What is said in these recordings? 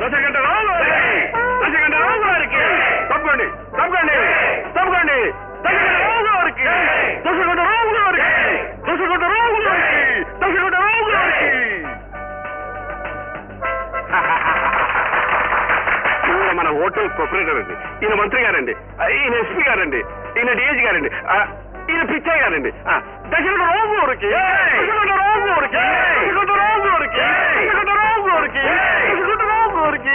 దశకంఠరావు గారికి దశకంఠరావు గారికి తప్పండి తప్పండి తప్పండి దశకంఠరావు గారికి దశకంఠరావు గారికి దశకంఠరావు గారికి దశకంఠరావు గారికి ఈయన మన హోటల్ ప్రొపరేటర్ అండి ఈయన మంత్రి గారండి ఆ, ఈయన ఎస్పీ గారండి ఈయన డిఎస్ గారండి ఆ, ఈయన పిచ్చయ్య గారండి ఆ, దశరథ రావు గారికి దశరథ రావు గారికి దశరథ రావు గారికి దశరథ రావు గారికి దశరథ రావు గారికి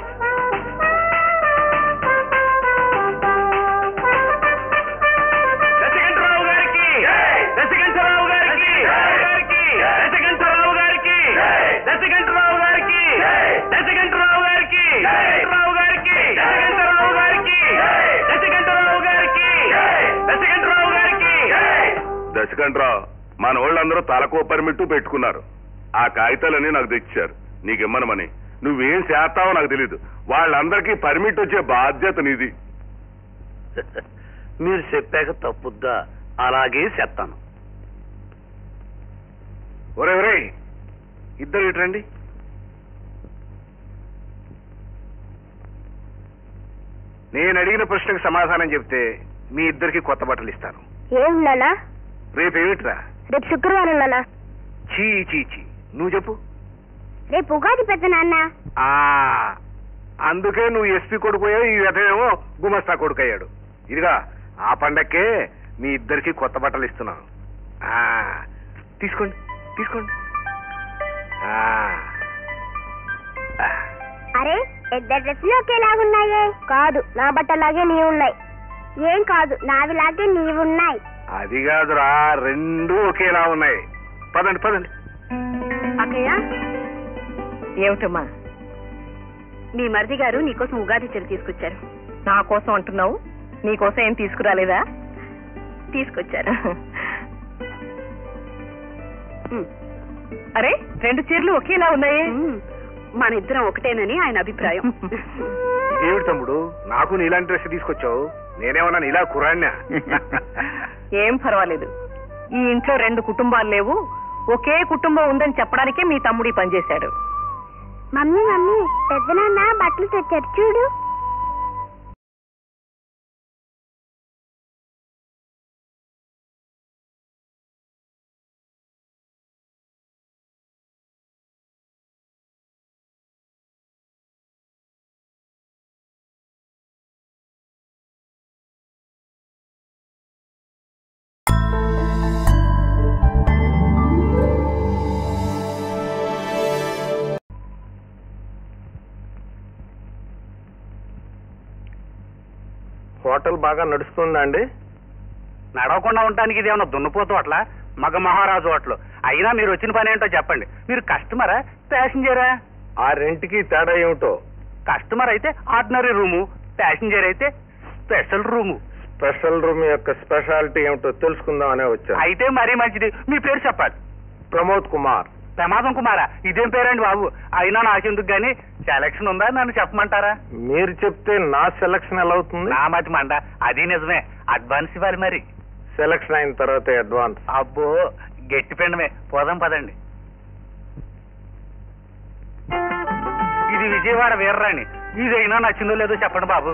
దశకంఠరావు గారికి దశకంఠరావు గారికి గారికి దశకంఠరావు గారికి దశకంఠరావు గారికి దశకంఠరావు గారికి దశకంఠరావు గారికి దశకంఠరావు గారికి దశకంఠరావు గారికి దశకంఠరావు గారికి దశకంట్రావు మన వాళ్ళందరూ తలకో పర్మిట్టు పెట్టుకున్నారు ఆ కాగితాలన్నీ నాకు తెచ్చారు నీకిమ్మనమని నువ్వేం చేస్తావో నాకు తెలీదు వాళ్ళందరికీ పర్మిట్ వచ్చే బాధ్యత నీది మీరు చెప్పాక తప్పుద్దా అలాగే చెప్తాను ఒరే ఒరే ఇద్దరు ఇటరండి నేను అడిగిన ప్రశ్నకు సమాధానం చెప్తే మీ ఇద్దరికి కొత్త బట్టలు ఇస్తాను ఏం నానా రేపు ఏమిట్రా రేపు శుక్రవారం నానా చీ చీ చీ నువ్వు చెప్పు రేపు ఉగాది పెద్ద నాన్న ఆ అందుకే నువ్వు ఎస్పీ కొడుకుపోయావు ఈ వ్యధమేమో గుమస్తా కొడుకయ్యాడు ఇదిగా ఆ పండక్కే మీ ఇద్దరికి కొత్త బట్టలు ఇస్తున్నాను ఆ, తీసుకోండి తీసుకోండి ఆ. ఆ. అరే ఇద్దరు డ్రెస్సులు ఒకేలాగున్నాయే కాదు నా బట్టలాగే నీవు ఉన్నాయి ఏం కాదు నావిలాగే నీవున్నాయి అది కాదురా రెండు ఒకేలా ఉన్నాయి పదండి పదండి అక్కయ్య ఏమిటమ్మా మీ మరిది గారు నీకోసం ఉగాది చీర తీసుకొచ్చారు నా కోసం అంటున్నావు నీకోసం ఏం తీసుకురాలేదా తీసుకొచ్చారు అరే రెండు చీరలు ఒకేలా ఉన్నాయే మన ఇద్దరం ఒకటేనని ఆయన అభిప్రాయం ఏమిటి తమ్ముడు నాకు నీలాంటి డ్రెస్ తీసుకొచ్చావు నేనేమన్నా నీలా కురాణ్యా ఏం పర్వాలేదు ఈ ఇంట్లో రెండు కుటుంబాలు లేవు ఒకే కుటుంబం ఉందని చెప్పడానికే మీ తమ్ముడి పనిచేశాడు మమ్మీ మమ్మీ పెద్ద నాన్న బట్టలు తెచ్చారు చూడు హోటల్ బాగా నడుస్తుందా అండి నడవకుండా ఉండడానికి ఇది ఏమన్నా దున్నపోతూ అట్లా మగ మహారాజు హోటల్ అయినా మీరు వచ్చిన పని ఏంటో చెప్పండి మీరు కస్టమరా ప్యాసింజరా ఆ రెంట్కి తేడా ఏమిటో కస్టమర్ అయితే ఆర్డినరీ రూము ప్యాసింజర్ అయితే స్పెషల్ రూము స్పెషల్ రూమ్ యొక్క స్పెషాలిటీ ఏమిటో తెలుసుకుందామనే వచ్చాను అయితే మరీ మంచిది మీ పేరు చెప్పాలి ప్రమోద్ కుమార్ ప్రమాదం కుమారా ఇదేం పేరండి బాబు అయినా నాకెందుకు గాని సెలక్షన్ ఉందా నన్ను చెప్పమంటారా మీరు చెప్తే నా సెలక్షన్ ఎలా అవుతుంది నా మతి మండ అది నిజమే అడ్వాన్స్ ఇవ్వాలి మరి సెలక్షన్ అయిన తర్వాత అడ్వాన్స్ అబ్బో గట్టి పిండమే పోదాం పదండి ఇది విజయవాడ వీర్రాణి ఇదైనా నచ్చిందో లేదో చెప్పండి బాబు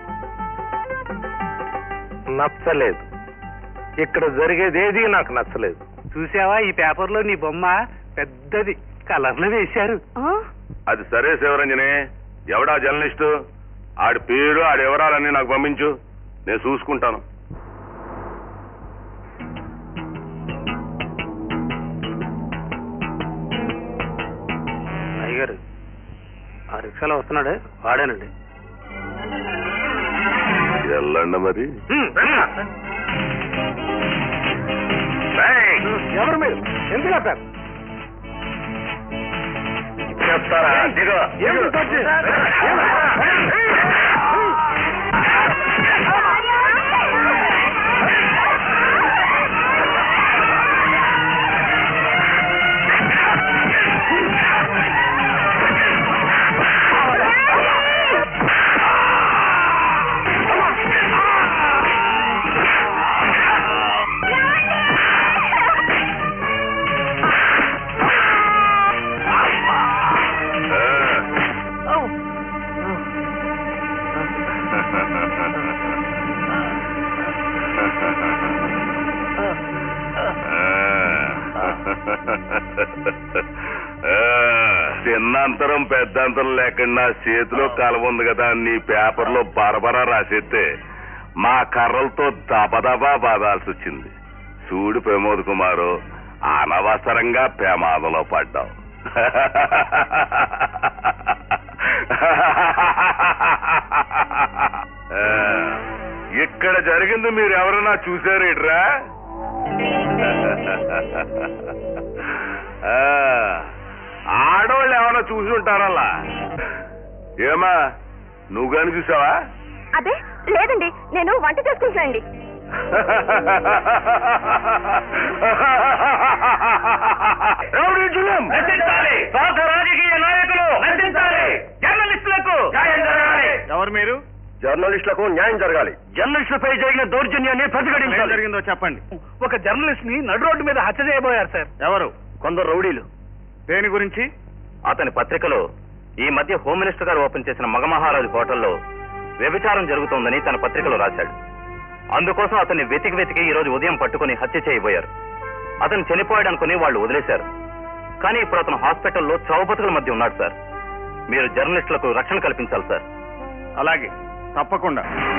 నచ్చలేదు ఇక్కడ జరిగేది ఏది నాకు నచ్చలేదు చూసావా ఈ పేపర్లో నీ బొమ్మ పెద్దది కలర్లు వేశారు అది సరే శివరంజనే ఎవడా జర్నలిస్టు ఆడి పేరు ఆడి వివరాలన్నీ నాకు పంపించు నేను చూసుకుంటాను అయ్యగారు ఆ రిక్షాలో వస్తున్నాడే వాడానండి ఎల్లండి మరి ఎవరు మీరు ఎందుకు ఆపారు? చెప్తారా దిగో ఏమిటి తోచి? ఆ, ఆ, చిన్నంతరం పెద్దంతరం లేకుండా చేతిలో కలవ ఉంది కదా అని నీ పేపర్లో బరబరా రాసేస్తే మా కర్రలతో దబదబా బాదాల్సి వచ్చింది చూడు ప్రమోద్ కుమారు అనవసరంగా ప్రమాదంలో పడ్డావు ఆ, ఇక్కడ జరిగింది మీరు ఎవరైనా చూసారేట్రా ఆ, ఆడోళ్ళు ఏమైనా చూసి ఉంటారల్లా ఏమా నువ్వు కానీ చూసావా అదే లేదండి నేను వంట చేసుకుంటానండి రౌడీజులం! నశించాలి స్వార్థ రాజకీయ నాయకులు నశించాలి జర్నలిస్టులకు ఎవరు మీరు జర్నలిస్టులకు న్యాయం జరగాలి జర్నలిస్టులపై జరిగిన దౌర్జన్యాన్ని ప్రతిఘటించాలి జరిగిందో చెప్పండి ఒక జర్నలిస్ట్ ని నడు రోడ్డు మీద హత్య చేయబోయారు సార్ ఎవరు కొందరు రౌడీలు దేని గురించి అతని పత్రికలో ఈ మధ్య హోమ్ మినిస్టర్ గారు ఓపెన్ చేసిన మగమహారాజు హోటల్లో వ్యభిచారం జరుగుతోందని తన పత్రికలో రాశాడు అందుకోసం అతన్ని వెతికి వెతికి ఈ రోజు ఉదయం పట్టుకుని హత్య చేయబోయారు అతను చనిపోయాడనుకుని వాళ్ళు వదిలేశారు కానీ ఇప్పుడు అతను హాస్పిటల్లో చావు బతుకుల మధ్య ఉన్నాడు సార్ మీరు జర్నలిస్టులకు రక్షణ కల్పించాలి సార్ అలాగే తప్పకుండా